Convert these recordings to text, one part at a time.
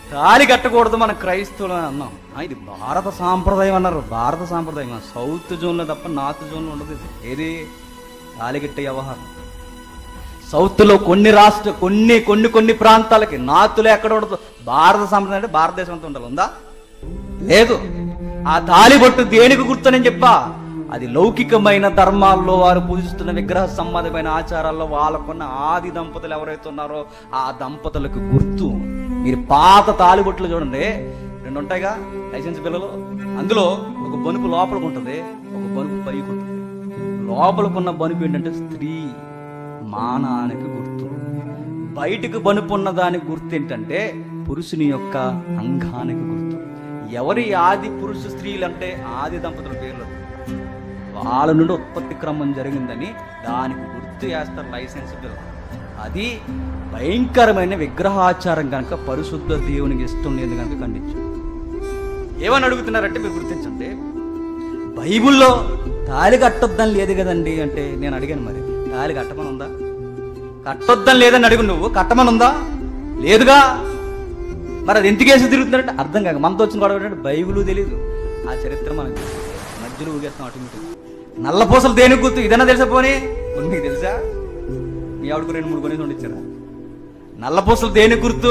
తాళి కట్టకూడదు మన క్రైస్తవులు అని అన్నాం ఆ, ఇది భారత సాంప్రదాయం అన్నారు భారత సాంప్రదాయం ఆ సౌత్ జోన్లో తప్ప నార్త్ జోన్లో ఉండదు ఇది ఏది తాళి కట్టే వ్యవహారం సౌత్లో కొన్ని రాష్ట్ర కొన్ని కొన్ని కొన్ని ప్రాంతాలకి నార్త్లో ఎక్కడ ఉండదు భారత సాంప్రదాయం అంటే భారతదేశం అంతా ఉండాలి ఉందా లేదు ఆ తాలిబొట్టు దేనికి గుర్తునని చెప్పా అది లౌకికమైన ధర్మాల్లో వారు పూజిస్తున్న విగ్రహ సంబంధమైన ఆచారాల్లో వాళ్ళకున్న ఆది దంపతులు ఎవరైతే ఉన్నారో ఆ దంపతులకు గుర్తు మీరు పాత తాలిబొట్లు చూడండి రెండు ఉంటాయిగా లైసెన్స్ బిల్లలు అందులో ఒక బనుపు లోపలికి ఉంటుంది ఒక బనుపు పైకి ఉంటుంది లోపలికున్న బనుపు ఏంటంటే స్త్రీ మానానికి గుర్తు బయటకు బనుపున్న దానికి గుర్తు ఏంటంటే పురుషుని యొక్క అంగానికి గుర్తు ఎవరి ఆది పురుష స్త్రీలు అంటే ఆది దంపతుల పేర్లు వాళ్ళ నుండి ఉత్పత్తి క్రమం జరిగిందని దానికి గుర్తు చేస్తారు లైసెన్స్ బిల్ అది భయంకరమైన విగ్రహాచారం కనుక పరిశుద్ధ దేవునికి ఇష్టం లేదు కనుక ఖండించు ఏమని అడుగుతున్నారంటే మీరు గుర్తించండి బైబిల్లో తాళి కట్టొద్దని లేదు కదండి అంటే నేను అడిగాను మరి తాళి కట్టమని ఉందా కట్టొద్దని లేదని అడుగు నువ్వు కట్టమని ఉందా లేదుగా మరి అది ఎందుకేసి తిరుగుతున్నారంటే అర్థం కాక మనతో వచ్చిన గొడవ ఏంటంటే బైబిల్ తెలియదు ఆ చరిత్ర మనకు తెలుసు. మధ్యలో ఊగేస్తాం ఆటోమేటిక్ నల్లపూసలు దేనికి గుర్తు ఇదన్నా తెలుసా పోనీ పోనీ నీకు తెలుసా మీ ఆవిడకు రెండు మూడు కొనేసి ఉండిచ్చారా నల్లపూసలు దేనికి గుర్తు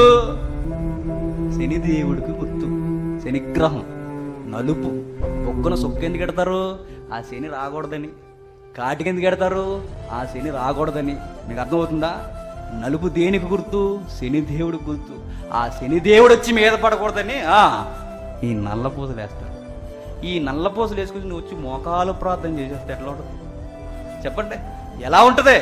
శనిదేవుడికి గుర్తు శనిగ్రహం నలుపు బొగ్గన సొక్కు ఎందుకు ఎడతారు ఆ శని రాకూడదని కాటికి ఎందుకు ఎడతారు ఆ శని రాకూడదని మీకు అర్థమవుతుందా నలుపు దేనికి గుర్తు శని దేవుడికి గుర్తు ఆ శని దేవుడు వచ్చి మీద పడకూడదని ఆ, ఈ నల్లపూసలు వేస్తారు ఈ నల్లపూసలు వేసుకుని నువ్వు వచ్చి మోకాలు ప్రార్థన చేసేస్తే ఎట్లా ఉంటుంది చెప్పండి ఎలా ఉంటుంది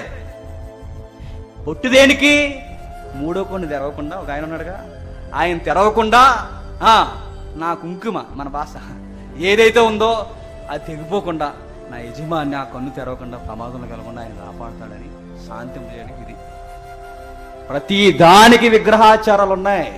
పొట్టు దేనికి మూడో కొన్ని తెరవకుండా ఒక ఆయన ఉన్నాడుగా ఆయన తెరవకుండా ఆ, నా కుంకుమ మన భాష ఏదైతే ఉందో అది తెగిపోకుండా నా యజమాని ఆ కన్ను తెరవకుండా ప్రమాదంలో కలగకుండా ఆయన కాపాడతాడని శాంతం చేయడానికి ఇది ప్రతి దానికి విగ్రహాచారాలు ఉన్నాయి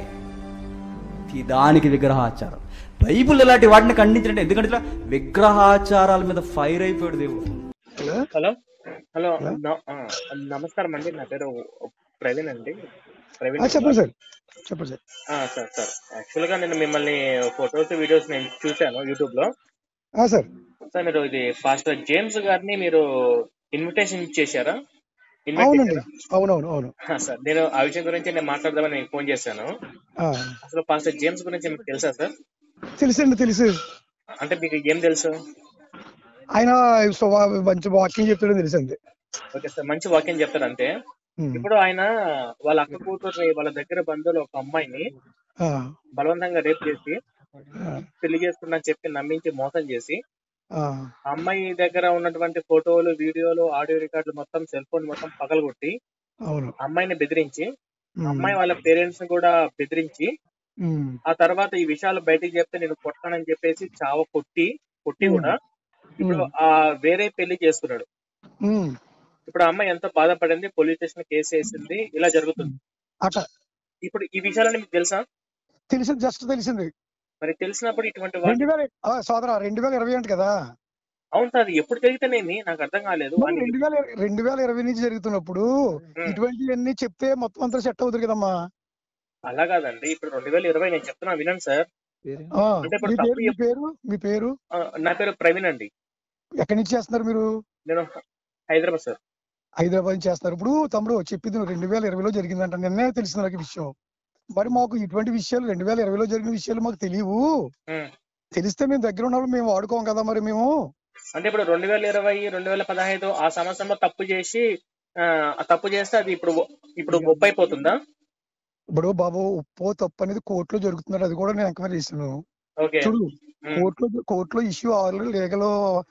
ప్రతి దానికి విగ్రహాచారం బైబుల్ ఇలాంటి వాటిని ఖండించండి ఎందుకంటే ఇట్లా విగ్రహాచారాల మీద ఫైర్ అయిపోయాడు దేవుడు హలో హలో హలో న- ఆ, నమస్కారం అండి నా పేరు ప్రవీణ్ అండి ప్రవీణ్ ఆ, చెప్పండి సార్ చెప్పండి సార్ ఆ, సార్ సార్ యాక్చువల్ గా నేను మిమ్మల్ని ఫొటోస్ వీడియోస్ నేను చూశాను యూట్యూబ్ లో ఆ, సార్ సార్ మీరు ఇది పాస్టర్ జేమ్స్ గారిని మీరు ఇన్విటేషన్ ఇచ్చేసారా ఇన్వైట్ అవునండి చేశారా అవునవును అవును ఆ, సార్ నేను ఆ విషయం గురించి నేను మాట్లాడదామని నేను ఫోన్ చేశాను ఆ, అసలు పాస్టర్ జేమ్స్ గురించి మీకు తెలుసా సార్ తెలుసండి తెలుసు అంటే మీకు ఏం తెలుసు ఆయన స్వభావ మంచి వాక్యం చెప్తాడని తెలుసండి ఓకే సార్ మంచి వాక్యం చెప్తారంటే ఉమ్. ఇప్పుడు ఆయన వాళ్ళ అక్క కూతుర్ని వాళ్ళ దగ్గర బంధువులు ఒక అమ్మాయిని ఆ, బలవంతంగా రేప్ చేసి ఆ, పెళ్లి చేసుకున్నా చెప్పి నమ్మించి మోసం చేసి ఆ, ఆ అమ్మాయి దగ్గర ఉన్నటువంటి ఫోటోలు వీడియోలు ఆడియో రికార్డులు మొత్తం సెల్ ఫోన్ మొత్తం పగలగొట్టి అవును ఆ అమ్మాయిని బెదిరించి ఆ ఉమ్, అమ్మాయి వాళ్ళ పేరెంట్స్ ని కూడా బెదిరించి ఉమ్, ఆ తర్వాత ఈ విషయాలు బయటికి చెప్తే నేను కొట్టానని చెప్పేసి చావ కొట్టి కొట్టి కూడా ఇప్పుడు ఆ వేరే పెళ్లి చేసుకున్నాడు ఉమ్. ఇప్పుడు ఆ అమ్మాయి ఎంతో బాధపడింది పోలీస్ స్టేషన్ కేసు వేసింది ఇలా జరుగుతుంది అట్లా ఇప్పుడు ఈ విషయాలన్నీ మీకు తెలుసా తెలిసింది జస్ట్ తెలిసింది మరి తెలిసినప్పుడు ఇటువంటి రెండు వాటి వేల ఆ, సోదరా రెండు వేల ఇరవై అంట కదా అవును సార్ ఎప్పుడు జరిగితేనేమి నాకు అర్థం కాలేదు మరి అని రెండు వేల రెండు వేల ఇరవై నుంచి జరుగుతున్నప్పుడు ఇటువంటివన్నీ చెప్తే మొత్తం అంతా సెట్ అవుతుంది కదమ్మా అలా కాదండి ఇప్పుడు రెండు వేల ఇరవై నేను చెప్తున్నా వినండి సార్ ఆ, అంటే ఇప్పుడు మీ తప్పు పేరు మీ పేరు మీ పేరు ఆ, నా పేరు ప్రవీణ్ అండి ఎక్కడి నుంచి చేస్తున్నారు మీరు నేను హైదరాబాద్ సార్ హైదరాబాద్ నుంచి చేస్తున్నారు ఇప్పుడు తమ్ముడు చెప్పింది రెండు వేల ఇరవైలో జరిగిందంట నిన్నే తెలిసింది నాకు ఈ విషయం మరి మాకు ఇటువంటి విషయాలు రెండు వేల ఇరవైలో జరిగిన విషయాలు మాకు తెలియవు ఉమ్. తెలిస్తే మేము దగ్గర ఉన్నప్పుడు మేము వాడుకోం కదా మరి మేము అంటే ఇప్పుడు రెండు వేల ఇరవై రెండు వేల పదహైదు ఆ సంవత్సరంలో తప్పు చేసి ఆ ఆ తప్పు చేస్తే అది ఇప్పుడు ఇప్పుడు ముప్పై అయిపోతుందా ఇప్పుడు బాబు ఉప్పో తప్పు అనేది కోర్టులో జరుగుతున్నారు అది కూడా నేను ఎంక్వైరీ చేశాను ఓకే చూడు ఉమ్, కోర్టులో కోర్టులో ఇష్యూ ఆల్రెడీ లీగల్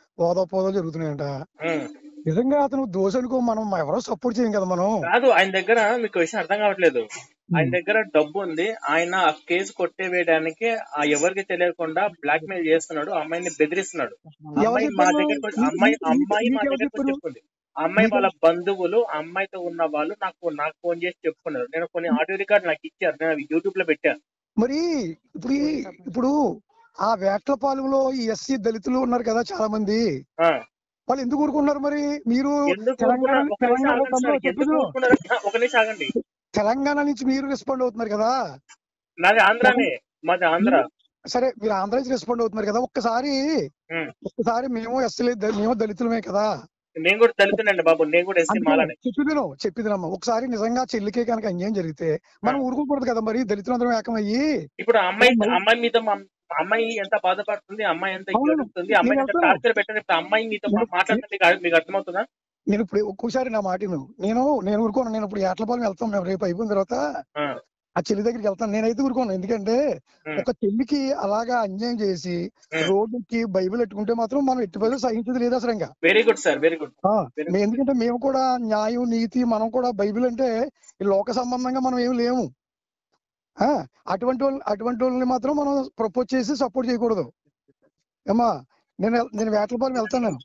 హోదా జరుగుతున్నాయంట ఉమ్. నిజంగా అతను దోష అనుకో మనం ఎవరో సపోర్ట్ చేయం కదా మనం కాదు ఆయన దగ్గర మీకు విషయం అర్థం కావట్లేదు ఆయన దగ్గర డబ్బు ఉంది ఆయన ఆ కేసు కొట్టేవేయడానికి ఆ ఎవరికి తెలియకుండా బ్లాక్ మెయిల్ చేస్తున్నాడు ఆ అమ్మాయిని బెదిరిస్తున్నాడు ఆ ఎవరు అమ్మాయి మా చెప్పారు? దగ్గరకు వచ్చి- నీ- అమ్మాయి నీ- అమ్మాయి మా నీకెవరు దగ్గరకు చెప్పారు? చెప్పుకుంది ఆ అమ్మాయి నీకెవరు- వాళ్ళ బంధువులు ఆ అమ్మాయితో ఉన్న వాళ్ళు నాకు నాకు ఫోన్ చేసి చెప్పుకున్నారు నేను కొన్ని ఆడియో రికార్డ్ నాకు ఇచ్చారు నేను అవి యూట్యూబ్ లో పెట్టాను మరి ఇప్పుడు ఈ- ఇప్పుడు ఆ వేట్లపాలెంలో ఈ ఎస్సీ దళితులు ఉన్నారు కదా చాలా మంది ఆ, వాళ్ళు ఎందుకు ఊరుకుంటున్నారు మరి మీరు ఎందుకు తెలంగాణ ఊరుకున్నారు? ఒక నిమిషం తెలంగాణ ఆగండి తమ్ముడు సార్. ఎందుకు చెప్పదు. ఊరుకున్నారు? ఒక నిమిషం ఆగండి తెలంగాణ నుంచి మీరు రెస్పాండ్ అవుతున్నారు కదా నాది ఆంధ్రానే మాది ఆంధ్ర సరే మీరు ఆంధ్ర నుంచి రెస్పాండ్ అవుతున్నారు కదా ఒక్కసారి ఉమ్. ఒక్కసారి మేము ఎస్సీ మేము దళితులమే కదా నేను కూడా దళితునండి బాబు నేను కూడా ఎస్సీ మాలానే చెప్పిదిను చెప్పిదినమ్మా ఒకసారి నిజంగా చెల్లికే కనుక అన్యాయం జరిగితే మనం ఊరుకోకూడదు కదా మరి దళితులందరం ఏకమయ్యి ఇప్పుడు ఆ అమ్మాయి మరి- అమ్మాయి మీతో మా- అమ్మాయి ఎంత బాధపడుతుంది అమ్మాయి ఎంత అవును. ఏడుస్తుంది అమ్మాయి ఎంత నేను టార్చర్ పెట్టారు ఇప్పుడు అమ్మాయి మీతో మా- మాట్లాడుతుంది మీకు- మీకు అర్థమవుతుందా నేను ఇప్పుడు ఒక్కోసారి నా మాట విను. నేను నేను ఊరుకోను నేను ఇప్పుడు ఏట్లపాలెం వెళ్తాం మేము రేపు అయిపోయిన తర్వాత ఆ, ఆ చెల్లి దగ్గరికి వెళ్తాను నేనైతే ఊరుకోను ఎందుకంటే ఉమ్, ఒక చెల్లికి అలాగా అన్యాయం చేసి ఉమ్. రోడ్డుకి బైబిల్ పెట్టుకుంటే మాత్రం మనం ఎట్టి బదులు సహించేది లేదు అసలు ఇంకా very good sir very good ఆ, Very మే- ఎందుకంటే మేము కూడా న్యాయం నీతి మనం కూడా బైబిల్ అంటే ఈ లోక సంబంధంగా మనం ఏమి లేము ఆ అటువంటి వాళ్ళు అటువంటి వాళ్ళని మాత్రం మనం ప్రపోజ్ చేసి సపోర్ట్ చేయకూడదు ఏమా నేను వెల్- నేను వేటలపాలెం వెళ్తాను నేను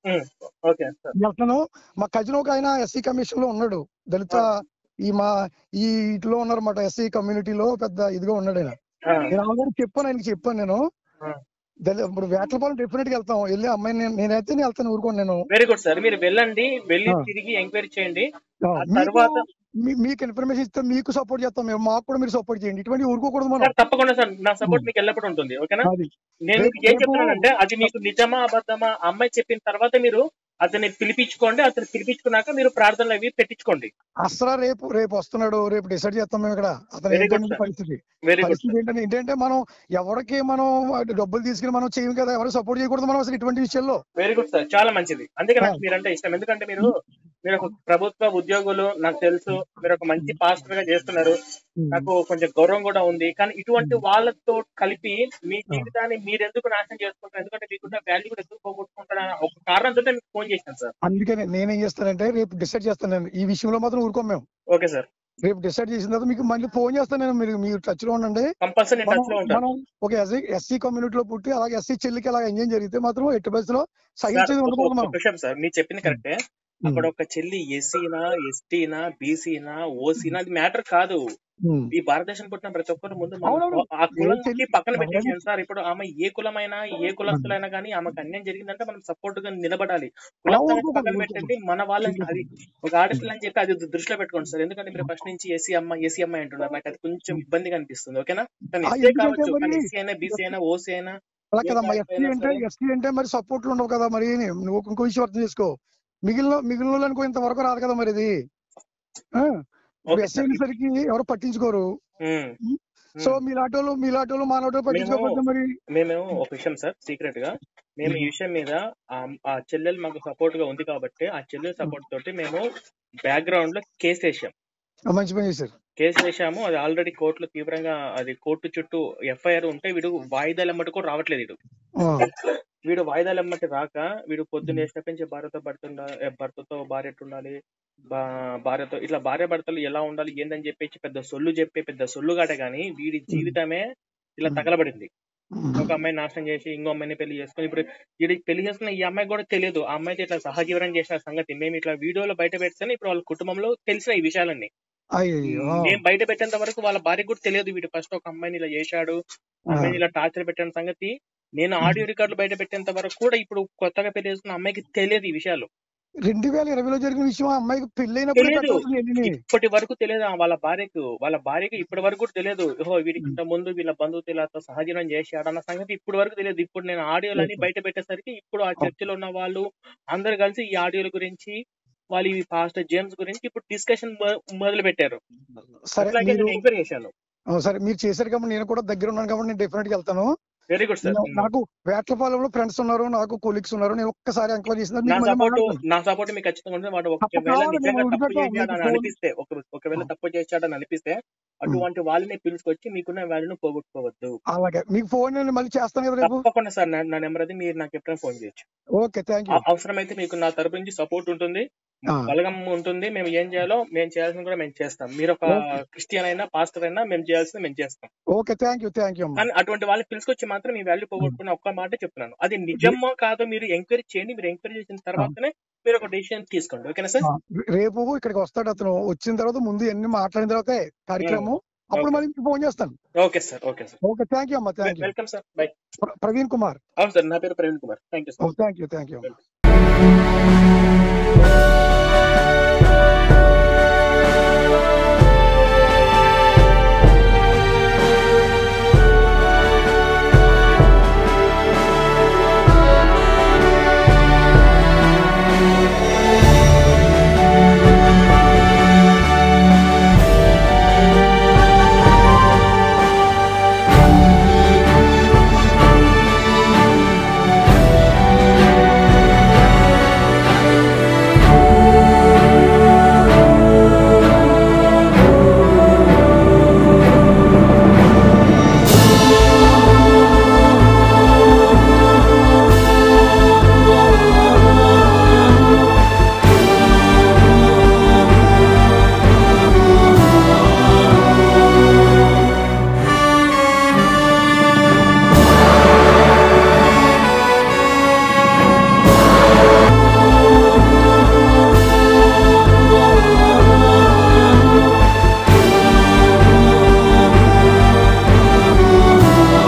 ఓకే సార్ వెళ్తాను మా కజిన్ ఒక ఆయన ఎస్సీ కమిషన్ లో ఉన్నాడు దళిత ఈ మా ఈ ఇట్లో ఉన్నారన్నమాట ఎస్సీ కమ్యూనిటీలో పెద్ద ఇదిగా ఉన్నాడు ఆయన నేను ఆల్రెడీ చెప్పాను ఆయనకి చెప్పాను నేను ఆ. దళి- ఇప్పుడు వేటలపాలెం డెఫినెట్ గా వెళ్తాం వెళ్ళి అమ్మాయిని నేను- నేనైతే నేను వెళ్తాను ఊరుకోను నేను వెరీ గుడ్ సార్ మీరు వెళ్ళండి వెళ్ళి ఆ. తిరిగి ఎంక్వైరీ చేయండి ఆ, ఆ మీకు- తర్వాత మీ- మీకు ఇన్ఫర్మేషన్ ఇస్తే మీకు సపోర్ట్ చేస్తాం మేము మాకు కూడా మీరు సపోర్ట్ చేయండి ఇటువంటి ఊరుకోకూడదు మనం సార్ తప్పకుండా సార్ నా సపోర్ట్ మీకు ఎల్లప్పుడు ఉంటుంది ఓకేనా అది నేను రేపు- మీకు ఏం రేపు- చెప్తున్నానంటే అది మీకు నిజమా అబద్ధమా అమ్మాయి చెప్పిన తర్వాత మీరు అతన్ని పిలిపించుకోండి అతను పిలిపించుకున్నాక మీరు ప్రార్థనలు అవి పెట్టించుకోండి అసలు రేపు రేపు వస్తున్నాడు రేపు డిసైడ్ చేస్తాం మేము ఇక్కడ అతను Very good, ఏంటంటే sir. పరిస్థితి వెరీ గుడ్ పరిస్థితి ఏంటంటే ఏంటంటే మనం ఎవరికి మనం డబ్బులు తీసుకుని మనం చేయం కదా ఎవరు సపోర్ట్ చేయకూడదు మనం అసలు ఇటువంటి విషయాల్లో వెరీ గుడ్ సార్ చాలా మంచిది అందుకే నాకు ఆ. మీరంటే ఇష్టం ఎందుకంటే మీరు మీరు ఒక ప్రభుత్వ ఉద్యోగులు నాకు తెలుసు మీరు ఒక మంచి పాస్టర్ గా చేస్తున్నారు నాకు కొంచెం గౌరవం కూడా ఉంది కానీ ఇటువంటి వాళ్ళతో కలిపి మీ జీవితాన్ని మీరు ఎందుకు నాశనం చేసుకుంటారు ఎందుకంటే మీకున్న వాల్యూ కూడా ఎందుకు పోగొట్టుకుంటారు అనే ఒక కారణంతో మీకు ఫోన్ చేశాను సార్ అందుకని నేనేం చేస్తానంటే రేపు డిసైడ్ చేస్తాను నేను ఈ విషయంలో మాత్రం ఊరుకోం మేము ఓకే సార్ రేపు డిసైడ్ చేసిన తర్వాత మీకు మళ్ళీ ఫోన్ చేస్తాను నేను మీరు మీరు టచ్ లో ఉండండి కంపల్సరీ మనం టచ్ లో ఉంటాను మనం ఒక ఎస్సీ ఎస్సీ కమ్యూనిటీలో పుట్టి అలాగే ఎస్సీ చెల్లికి అలాగే ఎంజాయ్ జరిగితే మాత్రం ఎట్టి పరిస్థితిలో సార్ సహించేది ఒక- ఉండకూడదు ఒక మనం విషయం సార్ మీరు చెప్పింది కరెక్టే అక్కడ ఒక చెల్లి ఎస్సీనా ఎస్టీనా బీసీనా ఓసీనా అది మ్యాటర్ కాదు ఉమ్. ఈ భారతదేశం పుట్టిన ప్రతి ఒక్కరు ముందు మనం అవునవును. ఆ కులంకి చెల్లి- పక్కన ఎవరైనా- పెట్టేసాను సార్ ఇప్పుడు ఆమె ఏ కులమైనా ఏ కులస్తులైనా కానీ ఆమెకు అన్యాయం జరిగిందంటే మనం సపోర్ట్ గా నిలబడాలి కులం అవును, సంగతి పక్కన అవును. పెట్టండి మన వాళ్ళని అది ఒక ఆడపిల్ల అని చెప్పి అది దృష్టిలో పెట్టుకోండి సార్ ఎందుకంటే మీరు ఫస్ట్ నుంచి ఎస్సీ అమ్మాయి ఎస్సీ అమ్మాయి అంటున్నారు నాకు అది కొంచెం ఇబ్బందిగా అనిపిస్తుంది ఓకేనా కానీ ఆ, ఎస్సీ ఎందుకంటే కావచ్చు మరి- కానీ ఎస్సీ అయినా బీసీ అయినా ఓసీ అయినా అలా ఏ కదమ్మా క్యాస్ట్ ఎస్టీ అయినా అంటే సరే. ఎస్టీ అంటే మరి సపోర్ట్లు ఉండవు కదా మరి నువ్వు ఇంకో విషయం అర్థం చేసుకో మిగిలిన మిగిలిన వాళ్ళు అనుకో ఇంతవరకు రాదు కదా మరి ఇది ఆ, ఇప్పుడు ఓకే ఎస్సీ సార్ అనేసరికి ఎవరు పట్టించుకోరు ఉమ్. సో మీలాటోళ్ళు మీలాటోళ్ళు మాలాటోళ్ళు పట్టించుకోకపోతే మరి మేము ఒక విషయం సార్ సీక్రెట్ గా మేము ఈ విషయం మీద ఆ- ఆ చెల్లెలు మాకు సపోర్ట్ గా ఉంది కాబట్టి ఆ చెల్లెల సపోర్ట్ తోటి మేము బ్యాక్గ్రౌండ్ లో కేసు వేసాం ఆ, మంచి పని చేశారు కేసు వేసాము అది ఆల్రెడీ కోర్టులో తీవ్రంగా అది కోర్టు చుట్టూ ఎఫ్ఐఆర్ ఉంటే వీడు వాయిదాలు ఎమ్మటి కూడా రావట్లేదు వీడు ఆ, వీడు వాయిదాలు ఎమ్మటి రాక వీడు పొద్దున్న వేసినప్పటి నుంచి భార్యతో భర్త భర్తతో భార్య ఎట్టు ఉండాలి బా- భార్యతో ఇట్లా భార్య భర్తలు ఎలా ఉండాలి ఏందని చెప్పేసి పెద్ద సొల్లు చెప్పే పెద్ద సొల్లుగాట గాని వీడి జీవితమే ఇలా తగలబడింది ఉమ్. ఒక అమ్మాయి నాశనం చేసి ఇంకో అమ్మాయిని పెళ్లి చేసుకుని ఇప్పుడు వీడికి పెళ్లి చేసుకున్న ఈ అమ్మాయి కూడా తెలియదు ఆ అమ్మాయితో ఇట్లా సహజీవనం చేసిన సంగతి మేము ఇట్లా వీడియోలో బయట పెడితేనే ఇప్పుడు వాళ్ళ కుటుంబంలో తెలిసిన ఈ విషయాలన్నీ అయ్యయ్యో ఆ, మేము బయట పెట్టేంత వరకు వాళ్ళ భార్యకు కూడా తెలియదు వీడు ఫస్ట్ ఒక అమ్మాయిని ఇలా చేశాడు అమ్మాయిని ఇలా టార్చర్ పెట్టిన సంగతి నేను ఆడియో రికార్డులు బయట పెట్టేంత వరకు కూడా ఇప్పుడు కొత్తగా పెళ్లి చేసుకున్న అమ్మాయికి తెలియదు ఈ విషయాలు రెండు వేల ఇరవైలో జరిగిన విషయం ఆ అమ్మాయికి పెళ్ళైనప్పుడు తెలీదు. పెట్టాల్సింది ఎన్ని ఇప్పటి వరకు తెలియదు ఆ వాళ్ళ భార్యకు వాళ్ళ భార్యకి ఇప్పటి వరకు కూడా తెలియదు ఓహో వీడికి ఇంత ముందు వీళ్ళ బంధువులతో సహజీవనం చేశాడు అన్న సంగతి ఇప్పుడు వరకు తెలియదు ఇప్పుడు నేను ఆడియోలని బయట పెట్టేసరికి ఇప్పుడు ఆ చర్చలో ఉన్న వాళ్ళు అందరు కలిసి ఈ ఆడియోల గురించి వాళ్ళు ఈ పాస్టర్ జేమ్స్ గురించి ఇప్పుడు డిస్కషన్ మొదలు పెట్టారు సరే అట్లాగే మీరు నేను ఎంక్వైరీ చేశాను ఆ, సరే మీరు చేశారు కాబట్టి నేను కూడా దగ్గర ఉన్నాను కాబట్టి నేను డెఫినెట్ గా వెళ్తాను వెరీ గుడ్ సార్ నేను- నాకు వేట్లపాలెంలో ఫ్రెండ్స్ ఉన్నారు నాకు కొలీగ్స్ ఉన్నారు నేను ఒక్కసారి ఎంక్వైరీ చేసిన నా సపోర్ట్ నా సపోర్ట్ మీకు ఖచ్చితంగా ఉంటుంది వాడు ఒకవేళ తప్పకుండా నిజంగా మేము తప్పు వదిలిపెట్టాం. చేశాడని మీకు అనిపిస్తే ఒక- ఒకవేళ తప్పు చేశాడని అనిపిస్తే అటువంటి వాళ్ళని పిలుచుకొచ్చి మీకున్న వాల్యూను పోగొట్టుకోవద్దు అలాగే మీకు ఫోన్ నేను మళ్ళీ చేస్తాను కదా రేపు తప్పకుండా సార్ నా నా నెంబర్ అది మీరు నాకు ఎప్పుడైనా ఫోన్ చేయొచ్చు ఓకే థ్యాంక్ యూ అవ- అవసరమైతే మీకు నా తరపు నుంచి సపోర్ట్ ఉంటుంది ఆ. బలగం ఉంటుంది మేము ఏం చేయాలో మేము చేయాల్సింది కూడా మేము చేస్తాం మీరు ఒక ఓకే. క్రిస్టియన్ అయినా పాస్టర్ అయినా మేము చేయాల్సింది మేము చేస్తాం okay thank you thank you అమ్మా కానీ అటువంటి వాళ్ళని పిలుచుకొచ్చి మాత్రం మీ వాల్యూ పోగొట్టుకున్న ఒక్క మాట చెప్తున్నాను అది నిజమో కాదో మీరు ఎంక్వైరీ చేయండి మీరు ఎంక్వైరీ చేసిన తర్వాతనే మీరు ఒక డెసిషన్ తీసుకోండి ఓకేనా సార్ ఆ, రేపు ఇక్కడికి వస్తాడు అతను వచ్చిన తర్వాత ముందు అన్ని మాట్లాడిన తర్వాత కార్యక్రమం అప్పుడు ఓకే. మళ్ళీ మీకు ఫోన్ చేస్తాను okay sir okay sir okay thank you అమ్మా thank you welcome sir bye Praveen Kumar అవును సార్ నా పేరు Praveen Kumar thank you sir thank you thank you